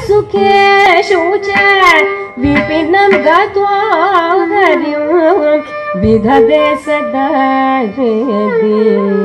सुखेषु च विपिनं गत्वा हरिं विदधे सदा हृदि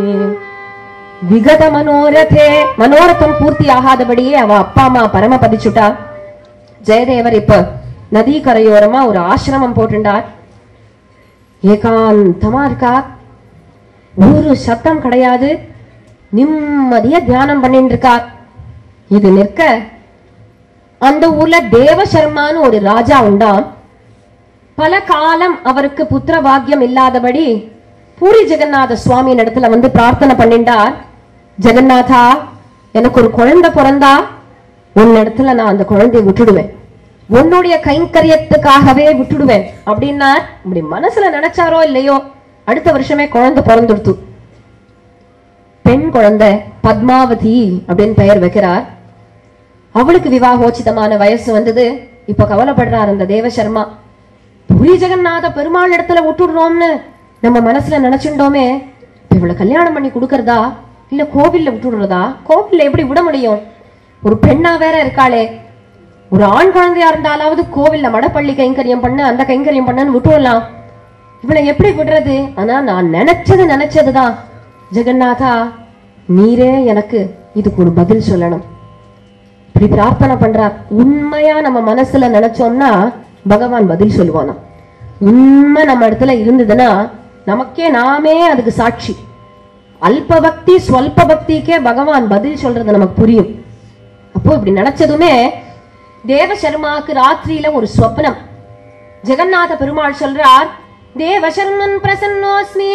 விகத மனோரதே மனோரதம் பூர்த்தி ஆகாதபடியே அவ அப்பா அம்மா பரமபதிச்சுட்டா ஜெயதேவர் இப்ப நதி கரையோரமா ஒரு ஆசிரமம் போட்டுண்டார் ஏகாந்தமா இருக்கா ஒரு சத்தம் கிடையாது நிம்மதியா தியானம் பண்ணிட்டு இருக்கார் இது நிற்க அந்த ஊர்ல தேவசர்மான்னு ஒரு ராஜா உண்டாம் பல காலம் அவருக்கு புத்திர பாக்கியம் இல்லாதபடி பூரி ஜெகநாத சுவாமி இடத்துல வந்து பிரார்த்தனை பண்ணிண்டார் ஜெகநாதா எனக்கு ஒரு குழந்தை பிறந்தா உன் இடத்துல நான் அந்த குழந்தையை விட்டுடுவேன் உன்னுடைய கைங்கரியத்துக்காகவே விட்டுடுவேன் அப்படின்னார் இப்படி மனசுல நினைச்சாரோ இல்லையோ அடுத்த வருஷமே குழந்தை பிறந்துடுத்து பெண் குழந்தை பத்மாவதி அப்படின்னு பெயர் வைக்கிறார் அவளுக்கு விவாகோச்சிதமான வயசு வந்தது இப்ப கவலைப்படுறார் அந்த தேவசர்மா புரி ஜெகநாத பெருமாள் இடத்துல விட்டுடுறோம்னு நம்ம மனசுல நினைச்சுட்டோமே இப்ப இவளை கல்யாணம் பண்ணி கொடுக்கறதா இல்ல கோவில்ல விட்டுடுறதா கோவில்ல எப்படி விட முடியும் ஒரு பெண்ணா வேற இருக்காளே ஒரு ஆண் குழந்தையா இருந்தாலாவது கோவில்ல மடப்பள்ளி கைங்கரியம் பண்ணு அந்த கைங்கரியம் பண்ணுன்னு விட்டுடலாம் இவளை எப்படி விடுறது ஆனா நான் நினைச்சது நினைச்சதுதான் ஜெகநாதா நீரே எனக்கு இதுக்கு ஒரு பதில் சொல்லணும் இப்படி பிரார்த்தனை பண்றார் உண்மையா நம்ம மனசுல நினைச்சோம்னா பகவான் பதில் சொல்லுவானா உண்மை நம்ம இடத்துல இருந்ததுன்னா நமக்கே நாமே அதுக்கு சாட்சி அல்ப பக்தி ஸ்வல்ப பக்திக்கே பகவான் பதில் சொல்றது நமக்கு புரியும் அப்போ இப்படி நினைச்சதுமே தேவசர்மாக்கு ராத்திரியில ஒரு ஸ்வப்னம் ஜெகநாத பெருமாள் சொல்றார் தேவசர்மன் பிரசன்னோஸ்மி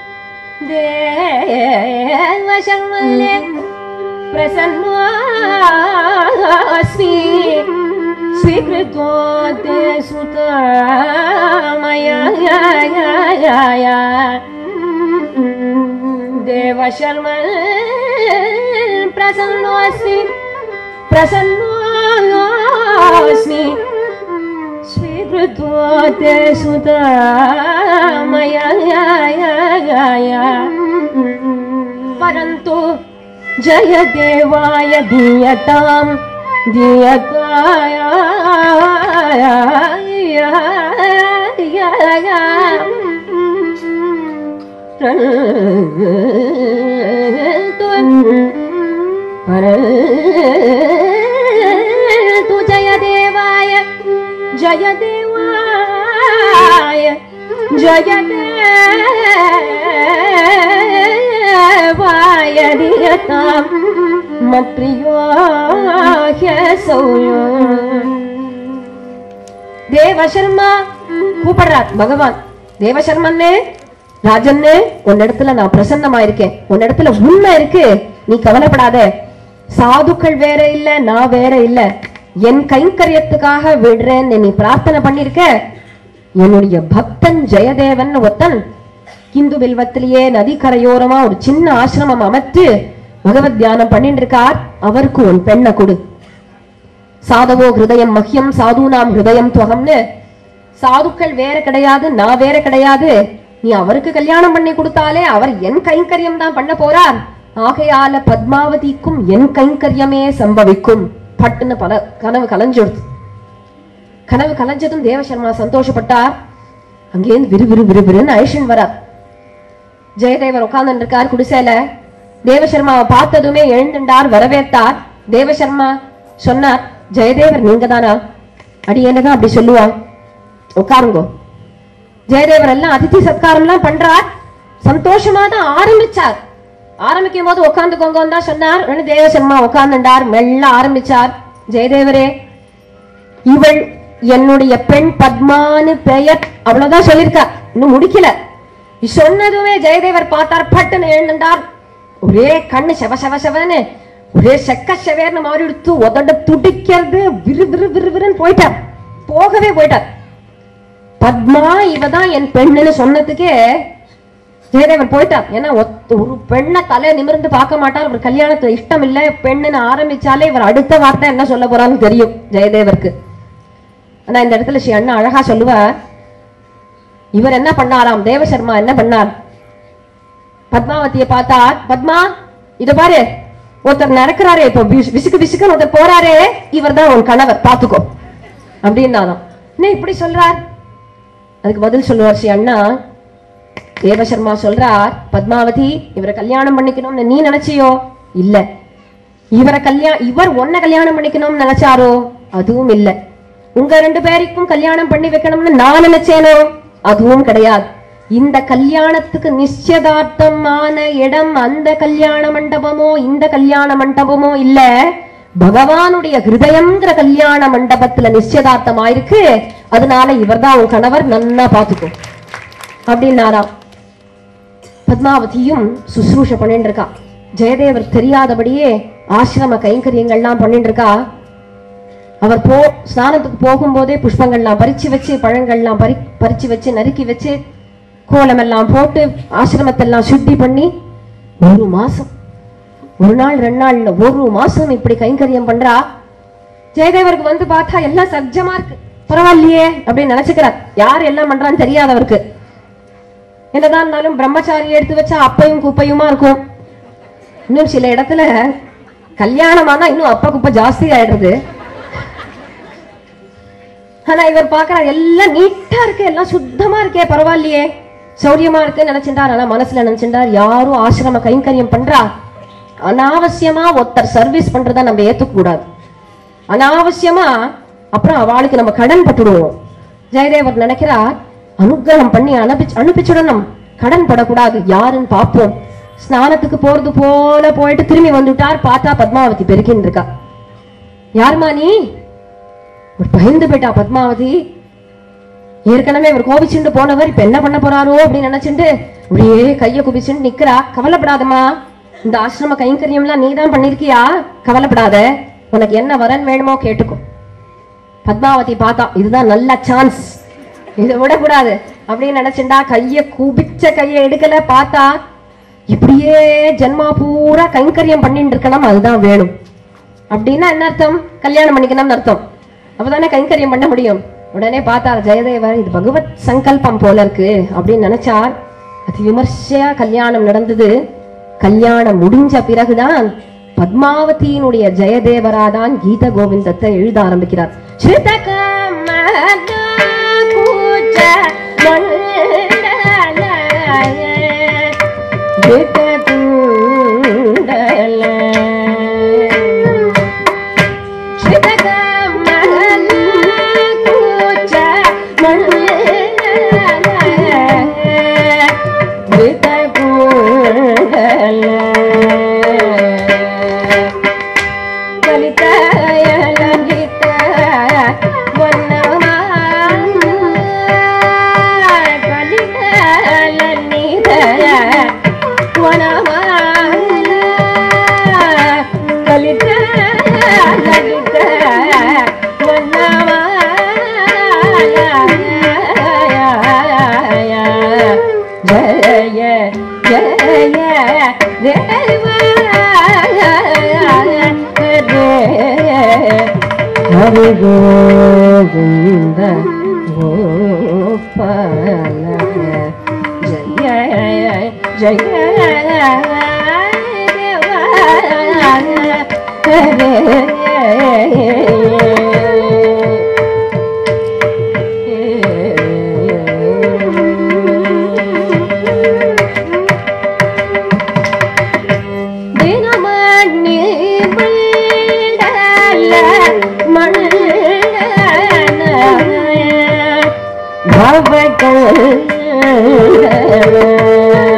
தேவசர்மல்லே प्रसन्नोऽस्मि स्वीकृतो ते सुतमया देवशर्म प्रसन्नोऽस्मि प्रसन्नोऽस्मि स्वीकृतो ते सुतमया परन्तु जय देवाय दीयतां दीयताय परन्तु जय देवाय जय देवाय जय देवाय दीयतां मत्प्रियो ह्यसौयो தேவசர்மா கூப்பிடுறார் பகவான் தேவசர்மன்னே ராஜன்னே உன்னிடத்துல நான் பிரசன்னமா இருக்கேன் உன்னிடத்துல உண்மை இருக்கு நீ கவலைப்படாத சாதுக்கள் வேற இல்ல நான் வேற இல்ல என் கைங்கரியத்துக்காக விடுறேன்னு நீ பிரார்த்தனை பண்ணிருக்க என்னுடைய பக்தன் ஜெயதேவன் ஒத்தன் இந்து வில்வத்திலேயே நதி கரையோரமா ஒரு சின்ன ஆசிரமம் அமைத்து பகவத் தியானம் பண்ணிட்டு இருக்கார் அவருக்கு உன் பெண்ணை கொடு சாதவோ ஹிருதயம் மஹ்யம் சாதுனாம் ஹிருதயம் துவகம்னு சாதுக்கள் வேற கிடையாது நான் வேற கிடையாது நீ அவருக்கு கல்யாணம் பண்ணி கொடுத்தாலே அவர் என் கைங்கரியம் தான் பண்ண போறார் ஆகையால பத்மாவதிக்கும் என் கைங்கரியமே சம்பவிக்கும் பட்டுன்னு பல கனவு கலைஞ்சிடுது கனவு கலைஞ்சதும் தேவசர்மா சந்தோஷப்பட்டார் அங்கேருந்து விறு விறு விறு விறுன்னு ஐஷன் வரார் ஜெயதேவர் உட்கார்ந்து இருக்கார் குடிசையில தேவசர்மாவை பார்த்ததுமே எழுந்துட்டார் வரவேற்றார் தேவசர்மா சொன்னார் ஜெயதேவர் நீங்க தானா அடி என்னதான் அப்படி சொல்லுவா உட்காருங்கோ ஜெயதேவர் எல்லாம் அதிதி சத்காரம் எல்லாம் பண்றார் சந்தோஷமா தான் ஆரம்பிச்சார் ஆரம்பிக்கும் போது உட்காந்துக்கோங்க தான் சொன்னார் உடனே தேவசர்மா உட்கார்ந்துட்டார் மெல்ல ஆரம்பிச்சார் ஜெயதேவரே இவள் என்னுடைய பெண் பத்மான்னு பெயர் அவ்வளவுதான் சொல்லியிருக்கா இன்னும் முடிக்கல இது சொன்னதுமே ஜெயதேவர் பார்த்தார் பட்டுன்னு எழுந்தார் ஒரே கண்ணு செவ செவ செவன்னு ஒரே செக்க செவேர்னு மாறி எடுத்து உதட துடிக்கிறது விறு விறு விறு விறுன்னு போயிட்டார் போகவே போயிட்டார் பத்மா இவதான் என் பெண்ணுன்னு சொன்னதுக்கே ஜெயதேவன் போயிட்டார் ஏன்னா ஒத்த- ஒரு பெண்ணை தலை நிமிர்ந்து பார்க்க மாட்டார் இவர் கல்யாணத்துல இஷ்டம் இல்ல பெண்ணுன்னு ஆரம்பிச்சாலே இவர் அடுத்த வார்த்தை என்ன சொல்ல போறான்னு தெரியும் ஜெயதேவருக்கு ஆனா இந்த இடத்துல ஸ்ரீ அண்ணா அழகா சொல்லுவார் இவர் என்ன பண்ணாராம் தேவசர்மா என்ன பண்ணார் பத்மாவதியை பார்த்தார் பத்மா இத பாரு ஒருத்தர் நடக்கிறாரே இப்போ விசு- விசுக்கு விசுக்குன்னு ஒருத்தர் போறாரே இவர் தான் உன் கணவர் பாத்துக்கோ அப்படின்னாராம் என்ன இப்படி சொல்றார் அதுக்கு பதில் சொல்லுவார் ஸ்ரீ அண்ணா தேவசர்மா சொல்றார் பத்மாவதி இவரை கல்யாணம் பண்ணிக்கணும்னு நீ நினைச்சியோ இல்ல இவரை கல்யாணம் இவர் உன்னை கல்யாணம் பண்ணிக்கணும்னு நினைச்சாரோ அதுவும் இல்ல உங்க ரெண்டு பேருக்கும் கல்யாணம் பண்ணி வைக்கணும்னு நான் நினைச்சேனோ அதுவும் கிடையாது இந்த கல்யாணத்துக்கு நிச்சயதார்த்தமான இடம் அந்த கல்யாண மண்டபமோ இந்த கல்யாண மண்டபமோ இல்ல பகவானுடைய ஹிருதயம்ங்கிற கல்யாண மண்டபத்துல நிச்சயதார்த்தம் ஆயிருக்கு அதனால இவர்தான் உன் கணவர் நன்னா பாத்துக்கோ அப்படின்னாராம் பத்மாவதியும் சுசுரூஷ பண்ணிட்டு இருக்கா ஜெயதேவர் தெரியாதபடியே ஆசிரம கைங்கரியங்கள்லாம் பண்ணிட்டு இருக்கா அவர் போ ஸ்நானத்துக்கு போகும்போதே புஷ்பங்கள்லாம் பறிச்சு வச்சு பழங்கள்லாம் பறி பறிச்சு வச்சு நறுக்கி வச்சு கோலம் எல்லாம் போட்டு ஆசிரமத்தெல்லாம் சுத்தி பண்ணி ஒரு மாசம் ஒரு நாள் ரெண்டு நாள் இல்ல ஒரு மாசம் இப்படி கைங்கரியம் பண்றா ஜெயதேவருக்கு வந்து பார்த்தா எல்லாம் சஜ்ஜமா இருக்கு பரவாயில்லையே அப்படின்னு நினைச்சுக்கிறார் யார் எல்லாம் பண்றான்னு தெரியாதவருக்கு என்னதான் இருந்தாலும் பிரம்மச்சாரி எடுத்து வச்சா அப்பையும் குப்பையுமா இருக்கும் இன்னும் சில இடத்துல கல்யாணம் ஆனா இன்னும் அப்பா குப்பை ஜாஸ்தி ஆயிடுறது ஆனா இவர் பாக்குறார் எல்லாம் நீட்டா இருக்கு எல்லாம் சுத்தமா இருக்கே பரவாயில்லையே சௌரியமா இருக்கு நினைச்சிட்டார் ஆனா மனசுல நினைச்சிட்டார் யாரும் ஆசிரம கைங்கரியம் பண்றா அனாவசியமா ஒருத்தர் சர்வீஸ் பண்றத நம்ம ஏத்துக்க கூடாது அனாவசியமா அப்புறம் அவளுக்கு நம்ம கடன் பட்டுடுவோம் ஜெயதேவர் நினைக்கிறார் அனுக்கிரகம் பண்ணி அனுப்பி அனுப்பிச்சுடணும் கடன் படக்கூடாது யாருன்னு பார்ப்போம் ஸ்நானத்துக்கு போறது போல போயிட்டு திரும்பி வந்துட்டார் பார்த்தா பத்மாவதி பெருக்கின்னு இருக்கா யாருமா நீ ஒரு பயந்து போயிட்டா பத்மாவதி ஏற்கனவே இவர் கோபிச்சுண்டு போனவர் இப்ப என்ன பண்ண போறாரோ அப்படின்னு நினைச்சுட்டு அப்படியே கைய குபிச்சுட்டு நிக்கிறா கவலைப்படாதம்மா இந்த ஆசிரம கைங்கரியம்லாம் நீ தான் பண்ணிருக்கியா கவலைப்படாத உனக்கு என்ன வரன் வேணுமோ கேட்டுக்கோ பத்மாவதி பார்த்தா இதுதான் நல்ல சான்ஸ் இதை விடக்கூடாது அப்படின்னு நினைச்சுண்டா கைய குபிச்ச கையை எடுக்கல பார்த்தா இப்படியே ஜென்மா பூரா கைங்கரியம் பண்ணிட்டு இருக்கணும் அதுதான் வேணும் அப்படின்னா என்ன அர்த்தம் கல்யாணம் பண்ணிக்கணும்னு அர்த்தம் அப்பதானே கைங்கரியம் பண்ண முடியும் உடனே பார்த்தார் ஜெயதேவர் இது பகவத் சங்கல்பம் போல இருக்கு அப்படின்னு நினைச்சார் அது விமர்சையா கல்யாணம் நடந்தது கல்யாணம் முடிஞ்ச பிறகுதான் பத்மாவதியினுடைய ஜெயதேவரா தான் கீத கோவிந்தத்தை எழுத ஆரம்பிக்கிறார் ஸ்ருதகமலகுஜ மண்டல ஜய ஜய ஹரி கோவிந்த கோபால ஜய ஜய தினமணி மண்டல மண்டல பவகள்